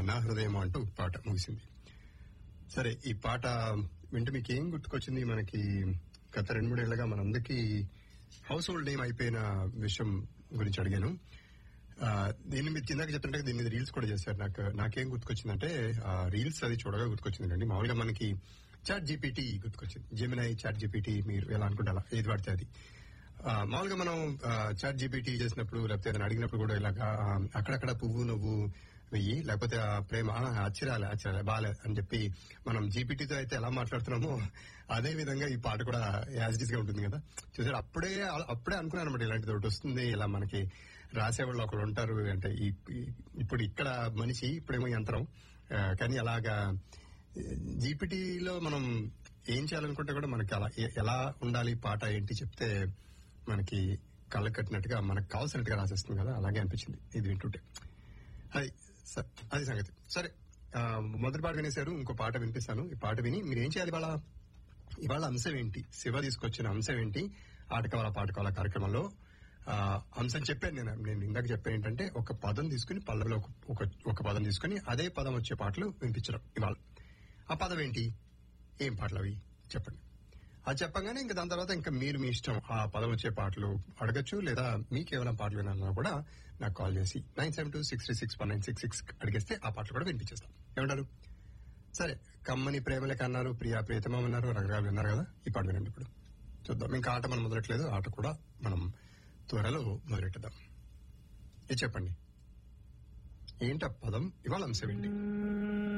నా హృదయం అంటూ పాట ముగిసింది సరే ఈ పాట వింటే మీకు ఏం గుర్తుకొచ్చింది మనకి గత రెండు మూడేళ్లుగా మనందరికీ హౌస్ హోల్డ్ నేమ్ అయిపోయిన విషయం గురించి అడిగాను ఆ, దీన్ని మీరు కిందకి చెప్తుంటే దీని మీద రీల్స్ కూడా చేశారు నాకు నాకేం గుర్తుకొచ్చిందంటే ఆ రీల్స్ అది చూడగా గుర్తుకొచ్చిందండి మామూలుగా మనకి చాట్ జీపీటీ గుర్తుకొచ్చింది జెమినై చాట్ జీపీటీ మీరు ఎలా అనుకుంటే అలా ఏది పడితే అది ఆ, మామూలుగా మనం చాట్ జీపీటీ చేసినప్పుడు లేకపోతే ఏదైనా అడిగినప్పుడు కూడా ఇలాగా ఆ, అక్కడక్కడ పువ్వు నువ్వు వెయ్యి లేకపోతే ఆ ప్రేమ ఆ, అచ్చిరాలే అచ్చిరాలే బాలే అని చెప్పి మనం జీపీటీతో అయితే ఎలా మాట్లాడుతున్నామో అదే విధంగా ఈ పాట కూడా యాజిటీస్ గా ఉంటుంది కదా చూసారు అప్పుడే అప్పుడే అనుకున్నాను అనమాట ఇలాంటిది ఒకటి వస్తుంది ఇలా మనకి రాసేవాళ్ళు ఒకరు ఉంటారు అంటే ఈ- ఈ- ఇప్పుడు ఇక్కడ మనిషి ఇప్పుడేమో యంత్రం ఆ, కానీ అలాగా జీపీటీలో మనం ఏం చేయాలనుకుంటే కూడా మనకి అలా ఎ- ఎలా ఉండాలి పాట ఏంటి చెప్తే మనకి కళ్ళ కట్టినట్టుగా మనకు కావాల్సినట్టుగా రాసేస్తుంది కదా అలాగే అనిపించింది ఇది వింటుంటే అది స- అది సంగతి సరే ఆ, మొదటి పాట వినేశారు ఇంకో పాట వినిపిస్తాను ఈ పాట విని మీరు ఏం చేయాలి ఇవాళ ఇవాళ అంశం ఏంటి శివ తీసుకొచ్చిన అంశం ఏంటి ఆటకవాల పాటకవాల కార్యక్రమంలో ఆ, అంశం చెప్పాను నేను నేను ఇందాక చెప్పాను ఏంటంటే ఒక పదం తీసుకుని పల్లవిలో ఒక- ఒక ఒక పదం తీసుకుని అదే పదం వచ్చే పాటలు వినిపించడం ఇవాళ ఆ పదం ఏంటి ఏం పాటలు అవి చెప్పండి అది చెప్పగానే ఇంకా దాని తర్వాత ఇంకా మీరు మీ ఇష్టం ఆ పదం వచ్చే పాటలు అడగచ్చు లేదా మీకు ఏమైనా పాటలు వినాలన్నా కూడా నాకు కాల్ చేసి nine seven two six three six one nine six six అడిగేస్తే ఆ పాటలు కూడా వినిపించేస్తాం ఏమంటారు సరే కమ్మని ప్రేమలకి అన్నారు ప్రియా ప్రియతమం అన్నారు రకరకాలు విన్నారు కదా ఈ పాట వినండి ఇప్పుడు చూద్దాం ఇంకా ఆట మనం మొదలట్లేదు ఆట కూడా మనం త్వరలో మొదలెట్టదాం ఇది చెప్పండి ఏంట పదం ఇవాళ అంశం ఏంటి